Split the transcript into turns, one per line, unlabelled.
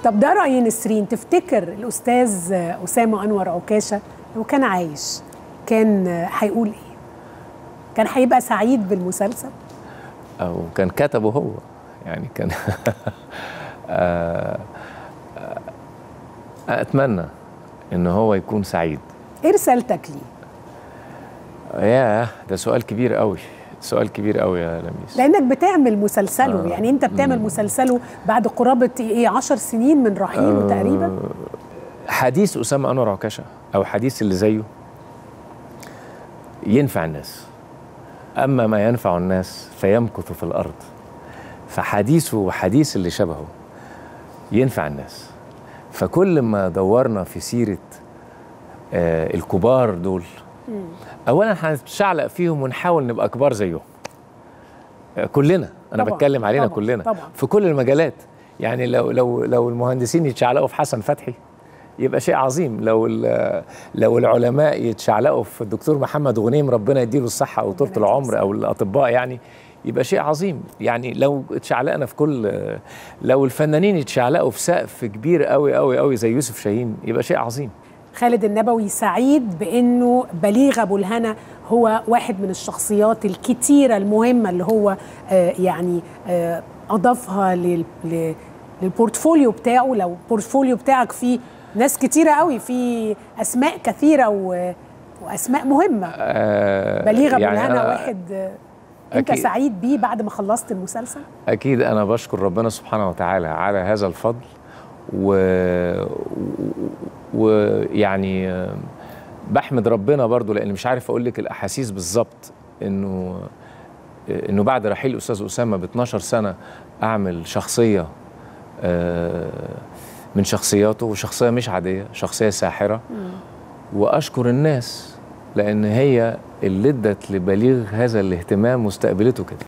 طب ده راي نسرين تفتكر الاستاذ اسامه انور عكاشه لو كان عايش كان هيقول ايه كان هيبقى سعيد بالمسلسل
او كان كتبه هو يعني كان آه، آه، اتمنى ان هو يكون سعيد
ايه رسالتك ليه
ياه ده سؤال كبير قوي سؤال كبير قوي يا لميس
لانك بتعمل مسلسله
آه.
يعني انت بتعمل مسلسله بعد قرابه ايه 10 سنين من رحيله
آه.
تقريبا
حديث اسامه انور عكاشه او حديث اللي زيه ينفع الناس اما ما ينفع الناس فيمكث في الارض فحديثه وحديث اللي شبهه ينفع الناس فكل ما دورنا في سيره آه الكبار دول اولا هنتشعلق فيهم ونحاول نبقى كبار زيهم آه، كلنا انا
طبعاً،
بتكلم علينا
طبعاً،
كلنا
طبعاً.
في كل المجالات يعني لو لو لو المهندسين يتشعلقوا في حسن فتحي يبقى شيء عظيم لو ال- لو العلماء يتشعلقوا في الدكتور محمد غنيم ربنا يديله الصحه او طول
يديله
العمر او الاطباء يعني يبقى شيء عظيم يعني لو اتشعلقنا في كل لو الفنانين يتشعلقوا في سقف كبير قوي قوي قوي زي يوسف شاهين يبقى شيء عظيم
خالد النبوي سعيد بانه بليغ ابو الهنا هو واحد من الشخصيات الكتيره المهمه اللي هو آه يعني آه اضافها لل ل- للبورتفوليو بتاعه لو البورتفوليو بتاعك فيه ناس كتيره قوي في اسماء كثيره و واسماء مهمه
آه،
بليغ ابو
يعني
الهنا
أنا
واحد آه، انت
أكيد.
سعيد بيه بعد ما خلصت المسلسل
اكيد انا بشكر ربنا سبحانه وتعالى على هذا الفضل و ويعني و... بحمد ربنا برضو لان مش عارف اقول لك الاحاسيس بالظبط انه انه بعد رحيل استاذ اسامه ب 12 سنه اعمل شخصيه آه، من شخصياته وشخصيه مش عاديه شخصيه ساحره واشكر الناس لان هي اللي ادت لبليغ هذا الاهتمام واستقبلته كده